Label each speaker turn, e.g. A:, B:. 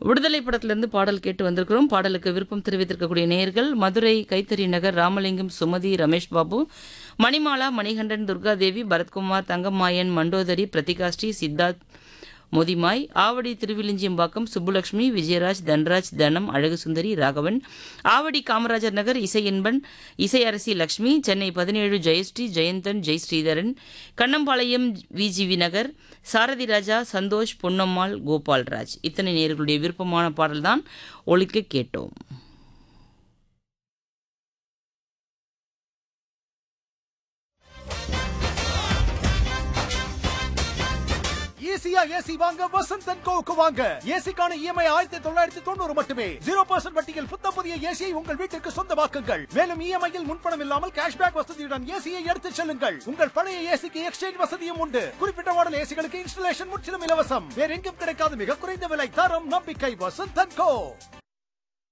A: விடுதலை படத்திலிருந்து பாடல் கேட்டு வந்திருக்கிறோம் பாடலுக்கு விருப்பம் தெரிவித்திருக்கக்கூடிய நேயர்கள் மதுரை கைத்தறி நகர் ராமலிங்கம் சுமதி ரமேஷ் பாபு மணிமாலா மணிகண்டன் துர்காதேவி பரத்குமார் தங்கம்மாயன் மண்டோதரி பிரதிகாஸ்ரீ சித்தார்த் மொதிமாய் ஆவடி திருவிலிஞ்சியம்பாக்கம் சுப்புலட்சுமி விஜயராஜ் தன்ராஜ் தனம் அழகுசுந்தரி ராகவன் ஆவடி காமராஜர் நகர் இசை என்பன் இசை அரசி லட்சுமி சென்னை பதினேழு ஜெயஸ்ரீ ஜெயந்தன் ஜெய் ஸ்ரீதரன் கண்ணம்பாளையம் விஜிவி நகர் சாரதி ராஜா சந்தோஷ் பொன்னம்மாள் கோபால்ராஜ் இத்தனை நேர்களுடைய விருப்பமான பாடல்தான் ஒலிக்க கேட்டோம்
B: ஈஸியா ஏசி வாங்க வசந்த் அண்ட் கோவுக்கு வாங்க ஏசிக்கான இஎம்ஐ ஆயிரத்தி தொள்ளாயிரத்தி தொண்ணூறு மட்டுமே ஜீரோ பர்சன்ட் வட்டியில் புத்தம் புதிய ஏசியை உங்கள் வீட்டிற்கு சொந்தமாக்குங்கள் மேலும் இஎம்ஐயில் முன்பணம் இல்லாமல் கேஷ்பேக் வசதியுடன் ஏசியை எடுத்துச் செல்லுங்கள் உங்கள் பழைய ஏசிக்கு எக்ஸ்சேஞ்ச் வசதியும் உண்டு குறிப்பிட்ட மாடல் ஏசிகளுக்கு இன்ஸ்டலேஷன் முற்றிலும் இலவசம் வேற எங்கும் கிடைக்காத மிக குறைந்த விலை தரம் நம்பிக்கை வசந்த் அண்ட் கோ